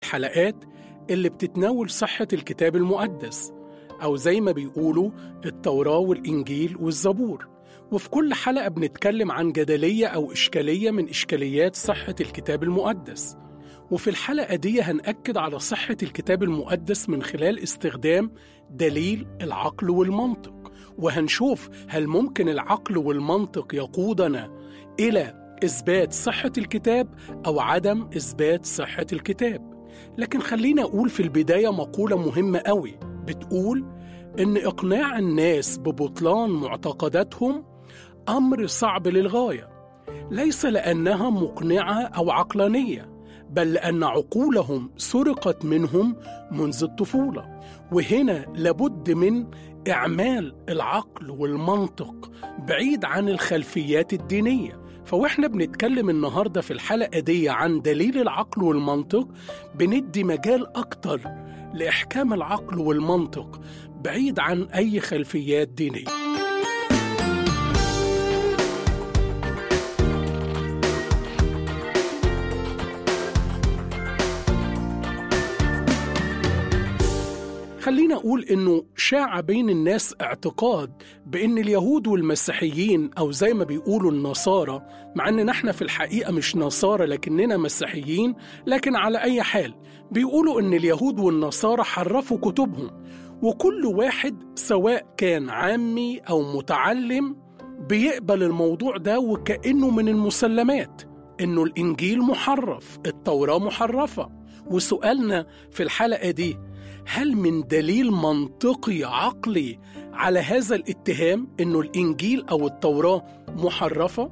الحلقات اللي بتتناول صحة الكتاب المقدس أو زي ما بيقولوا التوراة والإنجيل والزبور وفي كل حلقة بنتكلم عن جدلية أو إشكالية من إشكاليات صحة الكتاب المقدس وفي الحلقة دي هنأكد على صحة الكتاب المقدس من خلال استخدام دليل العقل والمنطق وهنشوف هل ممكن العقل والمنطق يقودنا إلى إثبات صحة الكتاب أو عدم إثبات صحة الكتاب لكن خلينا أقول في البداية مقولة مهمة قوي بتقول إن إقناع الناس ببطلان معتقداتهم أمر صعب للغاية ليس لأنها مقنعة أو عقلانية بل لأن عقولهم سرقت منهم منذ الطفولة وهنا لابد من إعمال العقل والمنطق بعيد عن الخلفيات الدينية فواحنا بنتكلم النهارده في الحلقه دي عن دليل العقل والمنطق بندي مجال اكتر لاحكام العقل والمنطق بعيد عن اي خلفيات دينيه خلينا أقول إنه شاع بين الناس اعتقاد بإن اليهود والمسيحيين أو زي ما بيقولوا النصارى مع إن احنا في الحقيقة مش نصارى لكننا مسيحيين لكن على أي حال بيقولوا إن اليهود والنصارى حرفوا كتبهم وكل واحد سواء كان عامي أو متعلم بيقبل الموضوع ده وكأنه من المسلمات إنه الإنجيل محرف التوراة محرفة وسؤالنا في الحلقة دي هل من دليل منطقي عقلي على هذا الاتهام انه الانجيل او التوراه محرفه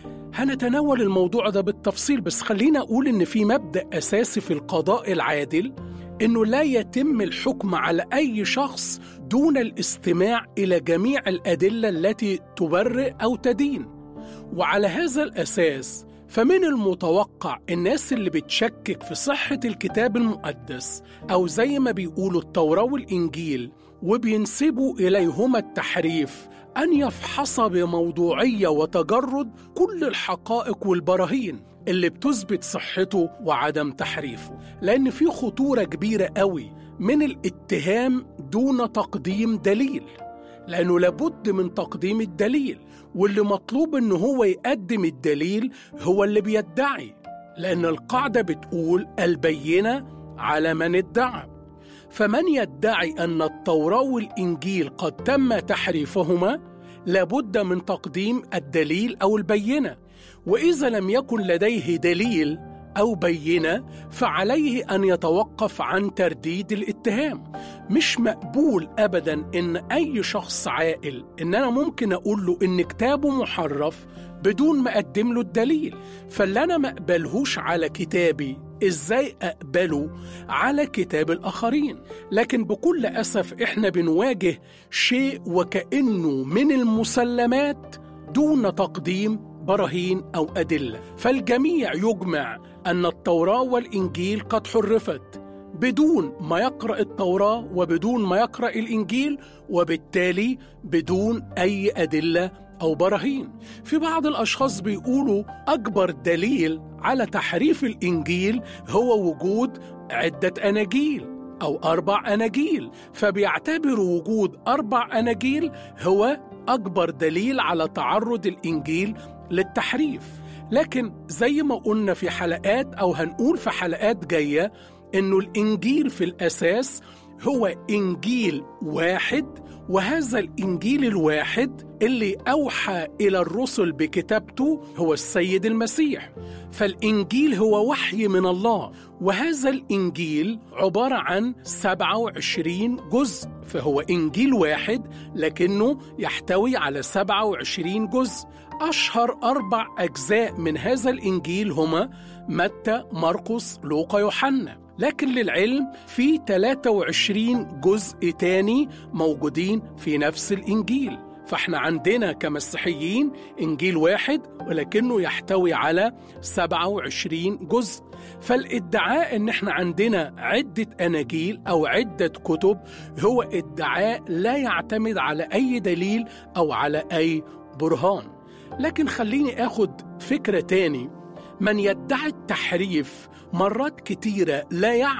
هنتناول الموضوع ده بالتفصيل بس خلينا اقول ان في مبدا اساسي في القضاء العادل انه لا يتم الحكم على اي شخص دون الاستماع الى جميع الادله التي تبرئ او تدين وعلى هذا الاساس فمن المتوقع الناس اللي بتشكك في صحة الكتاب المقدس أو زي ما بيقولوا التوراة والإنجيل وبينسبوا إليهما التحريف أن يفحص بموضوعية وتجرد كل الحقائق والبراهين اللي بتثبت صحته وعدم تحريفه لأن في خطورة كبيرة قوي من الاتهام دون تقديم دليل لأنه لابد من تقديم الدليل واللي مطلوب إن هو يقدم الدليل هو اللي بيدعي لأن القاعدة بتقول البينة على من ادعى فمن يدعي أن التوراة والإنجيل قد تم تحريفهما لابد من تقديم الدليل أو البينة وإذا لم يكن لديه دليل أو بينة فعليه أن يتوقف عن ترديد الاتهام مش مقبول أبدا إن أي شخص عاقل إن أنا ممكن أقول له إن كتابه محرف بدون ما أقدم له الدليل فاللي أنا ما أقبلهوش على كتابي إزاي أقبله على كتاب الآخرين لكن بكل أسف إحنا بنواجه شيء وكأنه من المسلمات دون تقديم براهين أو أدلة فالجميع يجمع أن التوراة والإنجيل قد حرفت بدون ما يقرأ التوراة وبدون ما يقرأ الإنجيل وبالتالي بدون أي أدلة أو براهين في بعض الأشخاص بيقولوا أكبر دليل على تحريف الإنجيل هو وجود عدة أناجيل أو أربع أناجيل فبيعتبروا وجود أربع أناجيل هو أكبر دليل على تعرض الإنجيل للتحريف لكن زي ما قلنا في حلقات أو هنقول في حلقات جاية إنه الإنجيل في الأساس هو إنجيل واحد وهذا الإنجيل الواحد اللي أوحى إلى الرسل بكتابته هو السيد المسيح فالإنجيل هو وحي من الله وهذا الإنجيل عبارة عن 27 جزء فهو إنجيل واحد لكنه يحتوي على 27 جزء أشهر أربع أجزاء من هذا الإنجيل هما متى، مرقس، لوقا، يوحنا لكن للعلم في 23 جزء تاني موجودين في نفس الإنجيل فاحنا عندنا كمسيحيين إنجيل واحد ولكنه يحتوي على 27 جزء فالادعاء ان احنا عندنا عدة أناجيل أو عدة كتب هو ادعاء لا يعتمد على أي دليل أو على أي برهان لكن خليني اخد فكرة تاني من يدعي التحريف مرات كتيرة لا يعلم